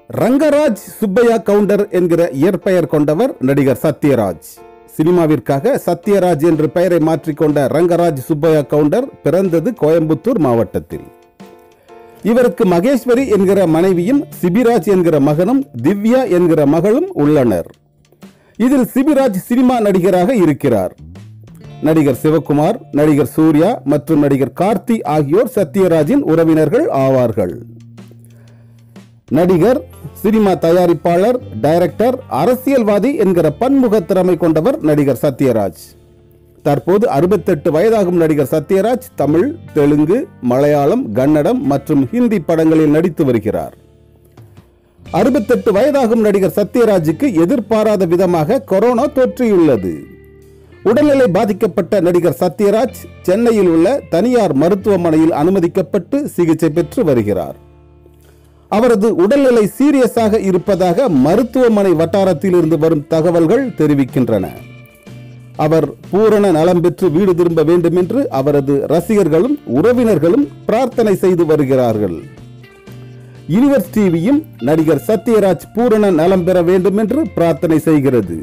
Rangaraj Subbaiah counter என்கிற இயற்பெயர் கொண்டவர் நடிகர் சத்யராஜ் சினிமாவிற்காக சத்யராஜ் என்ற பெயரை மாற்றிக்கொண்ட ரங்கராஜ் சுப்பையா கவுண்டர் பிறந்தது கோயம்புத்தூர் மாவட்டத்தில் இவருக்கு மகேஸ்வரி என்கிற மனைவியும் சிபிராஜ் என்கிற மகனும் திவ்யா என்கிற மகளும் உள்ளனர் இதில் சிபிராஜ் சினிமா நடிகராக இருக்கிறார் நடிகர் சிவகுமார் நடிகர் சூர்யா மற்றும் நடிகர் கார்த்தி ஆகியோர் சத்யராஜின் உறவினர்கள் ஆவார்கள் நடிகர் சினிமா தயாரிப்பாளர் டைரக்டர் அரசியல்வாதி என்கிற பன்முக திறமை கொண்டவர் நடிகர் சத்யராஜ் தற்போது அறுபத்தெட்டு வயதாகும் நடிகர் சத்யராஜ் தமிழ் தெலுங்கு மலையாளம் கன்னடம் மற்றும் ஹிந்தி படங்களில் நடித்து வருகிறார் அறுபத்தெட்டு வயதாகும் நடிகர் சத்யராஜுக்கு எதிர்பாராத விதமாக கொரோனா தொற்றியுள்ளது உடல்நிலை பாதிக்கப்பட்ட நடிகர் சத்யராஜ் சென்னையில் உள்ள தனியார் மருத்துவமனையில் அனுமதிக்கப்பட்டு சிகிச்சை பெற்று வருகிறார் அவரது உடல்நிலை சீரியஸாக இருப்பதாக மருத்துவமனை வட்டாரத்தில் இருந்து வரும் தகவல்கள் தெரிவிக்கின்றன அவர் பூரண நலம் பெற்று வீடு திரும்ப வேண்டும் என்று அவரது ரசிகர்களும் உறவினர்களும் பிரார்த்தனை செய்து வருகிறார்கள் யூனிவர்ஸ் டிவியும் நடிகர் சத்யராஜ் பூரண நலம் பெற வேண்டும் என்று பிரார்த்தனை செய்கிறது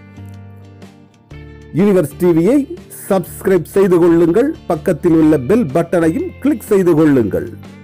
யூனிவர்ஸ் டிவியை சப்ஸ்கிரைப் செய்து கொள்ளுங்கள் பக்கத்தில் உள்ள பெல் பட்டனையும் கிளிக் செய்து கொள்ளுங்கள்